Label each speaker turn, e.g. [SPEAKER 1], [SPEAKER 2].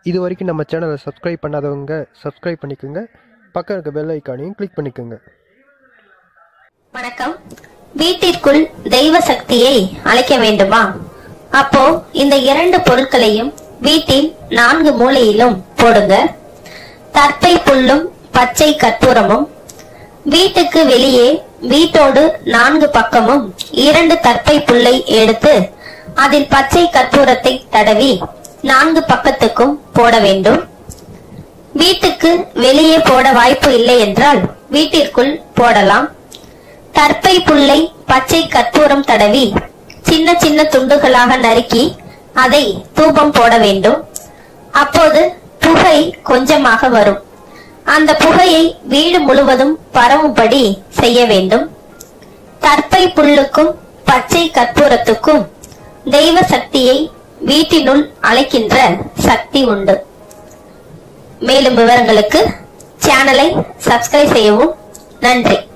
[SPEAKER 1] இது வரைக்கும் நம்ம சேனலை சப்ஸ்கிரைப் பண்ணாதவங்க சப்ஸ்கிரைப் பண்ணிக்கோங்க பக்கம் இருக்க பெல் ஐக்கானையும் கிளிக் பண்ணிக்கோங்க
[SPEAKER 2] வணக்கம் வீட்டிற்குள் தெய்வ சக்தியை அழைக்க வேண்டுமா அப்போ இந்த இரண்டு பொருட்களையும் வீட்டின் நான்கு மூலையிலும் போடுங்க தர்ப்பை புல்லும் பச்சை கற்பூரமும் வீட்டுக்கு வெளியே வீட்டோடு நான்கு பக்கமும் இரண்டு தர்ப்பை புல்லை எடுத்து அதில் பச்சை கற்பூரத்தை தடவி நான்கு பக்கத்துக்கும் போட வேண்டும் வீட்டுக்கு வெளியே போட வாய்ப்பு இல்லை என்றால் வீட்டிற்குள் போடலாம் தர்ப்பை புல்லை பச்சை கற்பூரம் தடவி சின்ன சின்ன துண்டுகளாக நறுக்கி அதை தூபம் போட வேண்டும் அப்போது புகை கொஞ்சமாக வரும் அந்த புகையை வீடு முழுவதும் பரவும்படி செய்ய வேண்டும் தர்ப்பை புல்லுக்கும் பச்சை கற்பூரத்துக்கும் தெய்வ சக்தியை வீட்டினுள் அழைக்கின்ற சக்தி உண்டு மேலும் விவரங்களுக்கு சேனலை சப்ஸ்கிரைப் செய்யவும் நன்றி